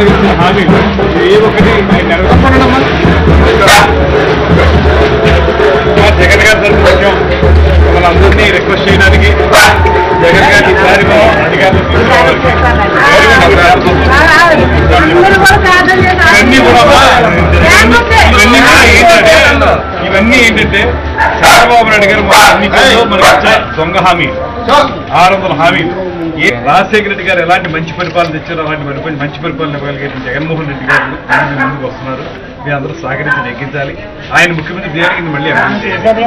గారు ఇచ్చిన హామీ ఏ ఒక్కటి ఆయన నెరవేర్చమా జగన్ గారి తరఫున వచ్చాం మిమ్మల్ని అందరినీ రిక్వెస్ట్ చేయడానికి జగన్ గారి ఈసారి మనం అధికారులు తీసుకోవడానికి ఇవన్నీ కూడా ఇవన్నీ కూడా ఏంటంటే ఇవన్నీ ఏంటంటే చంద్రబాబు నాయుడు గారు మన ఎన్నికల్లో మనకి ఇచ్చే దొంగ హామీ ఆరు వందల హామీ ఏ రాజశేఖర రెడ్డి గారు ఎలాంటి మంచి పరిపాలన తెచ్చారో అలాంటి పరిపాలన మంచి పరిపాలన ఇవ్వగలిగే జగన్మోహన్ రెడ్డి గారు మీ ముందుకు వస్తున్నారు మీ అందరూ సహకరించి నెగ్గించాలి ఆయన ముఖ్యమంత్రి దేనికి మళ్ళీ అభివృద్ధి చేయాలి.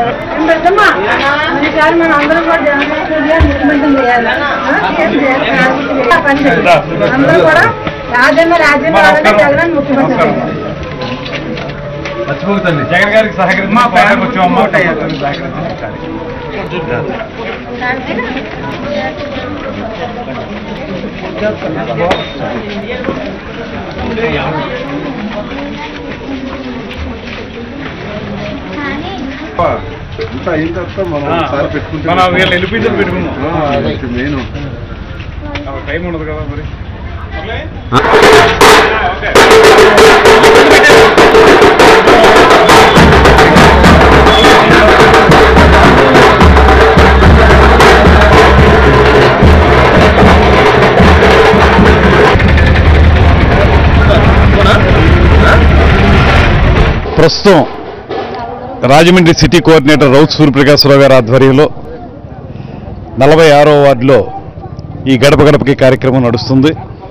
మనం అందరం కూడా జగన్ ముఖ్యమంత్రి చేయాలి అందరూ కూడా రాజన్న రాజ్యం జగన్ ముఖ్యమంత్రి చేయాలి మర్చిపోతుంది జగన్ గారికి సహకరించి మా ప్లాన్ వచ్చామమ్మా సహకరించాలి అంతా అయిన తర్వాత మనం ఆ, ఒకసారి పెట్టుకుంటే మనం వీళ్ళు వెళ్ళిపోయిందని పెట్టుకున్నాం ఆ, అది మెయిన్ టైం ఉండదు కదా మరి ఓకే ప్రస్తుతం రాజమండ్రి సిటీ కోఆర్డినేటర్ రౌత్ సూర్యప్రకాశ్రావు గారి ఆధ్వర్యంలో నలభై ఆరో వార్డులో ఈ గడప గడపకి కార్యక్రమం నడుస్తుంది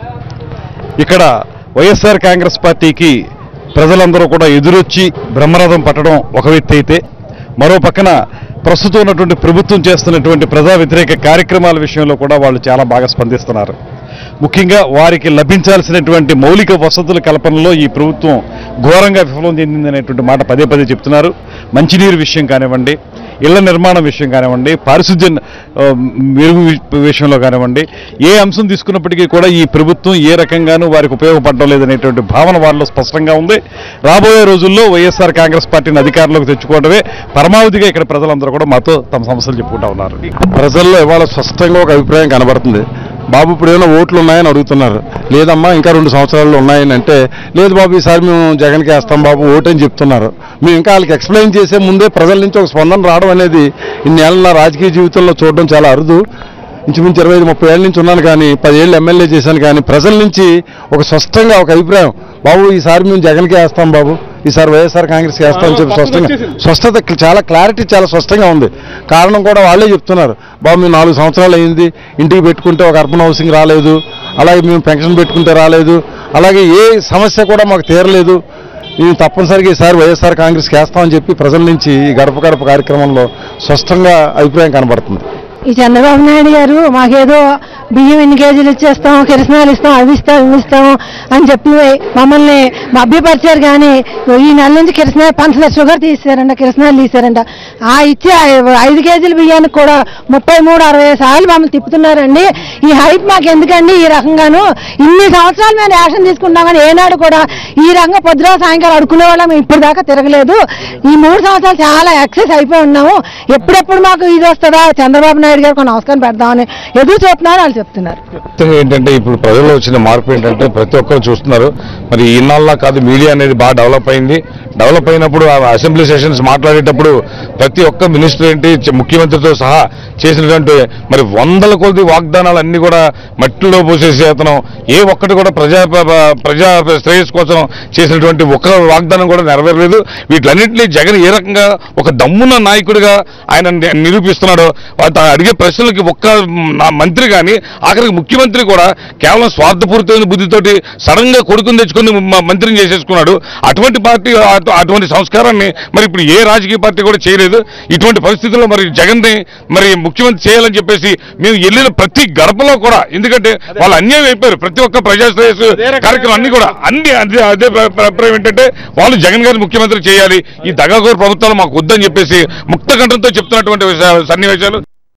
ఇక్కడ వైఎస్ఆర్ కాంగ్రెస్ పార్టీకి ప్రజలందరూ కూడా ఎదురొచ్చి బ్రహ్మరథం పట్టడం ఒక వ్యక్తి అయితే మరో పక్కన ప్రస్తుతం ఉన్నటువంటి ప్రభుత్వం చేస్తున్నటువంటి ప్రజా వ్యతిరేక కార్యక్రమాల విషయంలో కూడా వాళ్ళు చాలా బాగా స్పందిస్తున్నారు ముఖ్యంగా వారికి లభించాల్సినటువంటి మౌలిక వసతుల కల్పనలో ఈ ప్రభుత్వం ఘోరంగా విఫలం చెందిందనేటువంటి మాట పదే పదే చెప్తున్నారు మంచినీరు విషయం కానివ్వండి ఇళ్ల నిర్మాణం విషయం కానివ్వండి పారిశుద్ధ్య ఆ, మెరుగు వి- విషయంలో కానివ్వండి ఏ అంశం తీసుకున్నప్పటికీ కూడా ఈ ప్రభుత్వం ఏ రకంగానూ వారికి ఉపయోగపడడం లేదనేటువంటి భావన వారిలో స్పష్టంగా ఉంది రాబోయే రోజుల్లో వైఎస్ఆర్ కాంగ్రెస్ పార్టీని అధికారంలోకి తెచ్చుకోవడమే పరమావధిగా ఇక్కడ ప్రజలందరూ కూడా మాతో తమ సమస్యలు చెప్పుకుంటా ఉన్నారు ప్రజల్లో ఇవాళ స్పష్టంగా ఒక అభిప్రాయం కనబడుతుంది బాబు ఇప్పుడు ఏమైనా ఓట్లు ఉన్నాయని అడుగుతున్నారు లేదమ్మా ఇంకా రెండు సంవత్సరాలు ఉన్నాయని అంటే లేదు బాబు ఈసారి మేము జగన్కి వేస్తాం బాబు ఓటు అని చెప్తున్నారు మేము ఇంకా వాళ్ళకి ఎక్స్ప్లెయిన్ చేసే ముందే ప్రజల నుంచి ఒక స్పందన రావడం అనేది ఇన్నేళ్ళ నా రాజకీయ జీవితంలో చూడడం చాలా అరుదు ఇంచుమించు ఇరవై ఐదు ముప్పై ఏళ్ళ నుంచి ఉన్నాను కానీ పదేళ్ళు ఎమ్మెల్యే చేశాను కానీ ప్రజల నుంచి ఒక స్పష్టంగా ఒక అభిప్రాయం బాబు ఈసారి మేము జగన్కి వేస్తాం బాబు ఈసారి వైఎస్ఆర్ కాంగ్రెస్ వేస్తామని చెప్పి స్పష్టంగా స్పష్టత చాలా క్లారిటీ చాలా స్పష్టంగా ఉంది కారణం కూడా వాళ్ళే చెప్తున్నారు బాబు మేము నాలుగు సంవత్సరాలు అయింది ఇంటికి పెట్టుకుంటే ఒక అర్బన్ హౌసింగ్ రాలేదు అలాగే మేము పెన్షన్ పెట్టుకుంటే రాలేదు అలాగే ఏ సమస్య కూడా మాకు తీరలేదు మేము తప్పనిసరిగా ఈసారి వైఎస్ఆర్ కాంగ్రెస్కి వేస్తామని చెప్పి ప్రజల నుంచి ఈ గడప గడప కార్యక్రమంలో స్పష్టంగా అభిప్రాయం కనబడుతుంది ఈ చంద్రబాబు నాయుడు గారు మాకేదో బియ్యం ఎన్ని కేజీలు ఇచ్చేస్తాం కిరసనాలు ఇస్తాం అవి ఇస్తాం ఇవి ఇస్తాం అని చెప్పి మమ్మల్ని మభ్యపరిచారు కానీ ఈ నెల నుంచి కిరసనాలు పంచదార షుగర్ తీసారంట కిరసనాలు తీసారంట ఆ ఇచ్చే ఐ- ఐదు కేజీల బియ్యానికి కూడా ముప్పై మూడు అరవై సార్లు మమ్మల్ని తిప్పుతున్నారండి ఈ హైప్ మాకు ఎందుకండి ఈ రకంగాను ఇన్ని సంవత్సరాలు మేము రేషన్ తీసుకుంటాం కానీ ఏనాడు కూడా ఈ రకంగా పొద్దున సాయంకాలం అడుకునే వాళ్ళం ఇప్పుడు దాకా తిరగలేదు ఈ మూడు సంవత్సరాలు చాలా ఎక్సెస్ అయిపోయి ఉన్నాము ఎప్పుడెప్పుడు మాకు ఇది వస్తుందా చంద్రబాబు నాయుడు గారికి ఒక నమస్కారం పెడదామని ఎదురు చూస్తున్నారు వాళ్ళు చెప్తున్నారు ముఖ్యంగా ఏంటంటే ఇప్పుడు ప్రజల్లో వచ్చిన మార్పు ఏంటంటే ప్రతి ఒక్కరు చూస్తున్నారు మరి ఇన్నాళ్ళ కాదు మీడియా అనేది బాగా డెవలప్ అయింది డెవలప్ అయినప్పుడు ఆ అసెంబ్లీ సెషన్స్ మాట్లాడేటప్పుడు ప్రతి ఒక్క మినిస్టర్ ఏంటి చ- ముఖ్యమంత్రితో సహా చేసినటువంటి మరి వందల కొద్ది వాగ్దానాలు అన్ని కూడా మట్టిలో పోసేసి అతను ఏ ఒక్కటి కూడా ప్రజా ప- ప- ప్రజా శ్రేయస్ కోసం చేసినటువంటి ఒక్క వాగ్దానం కూడా నెరవేరలేదు వీటిలన్నింటినీ జగన్ ఏ రకంగా ఒక దమ్మున్న నాయకుడిగా ఆయన ని- నిరూపిస్తున్నాడో అత- అడిగే ప్రశ్నలకి ఒక్క మ్, నా మంత్రి కానీ ఆఖరికి ముఖ్యమంత్రి కూడా కేవలం స్వార్థపూరితమైన బుద్ధితోటి సడన్ గా కొడుకుని తెచ్చుకుని మ- మంత్రిని చేసేసుకున్నాడు అటువంటి పార్టీ అటు- అటువంటి సంస్కారాన్ని మరి ఇప్పుడు ఏ రాజకీయ పార్టీ కూడా చేయలేదు ఇటువంటి పరిస్థితుల్లో మరి జగన్ ని మరి ముఖ్యమంత్రి చేయాలని చెప్పేసి మేము వెళ్ళిన ప్రతి గడపలో కూడా ఎందుకంటే వాళ్ళు అన్యాయం అయిపోయారు ప్రతి ఒక్క ప్రజాశ్రేయస్ కార్యక్రమం అన్ని కూడా అన్ని అదే అదే ప్ర- ప్ర- అభిప్రాయం ఏంటంటే వాళ్ళు జగన్ గారిని ముఖ్యమంత్రి చేయాలి ఈ దగాగోరు ప్రభుత్వాలు మాకు వద్దని చెప్పేసి ముక్త కంఠంతో చెప్తున్నటువంటి విష- సన్నివేశాలు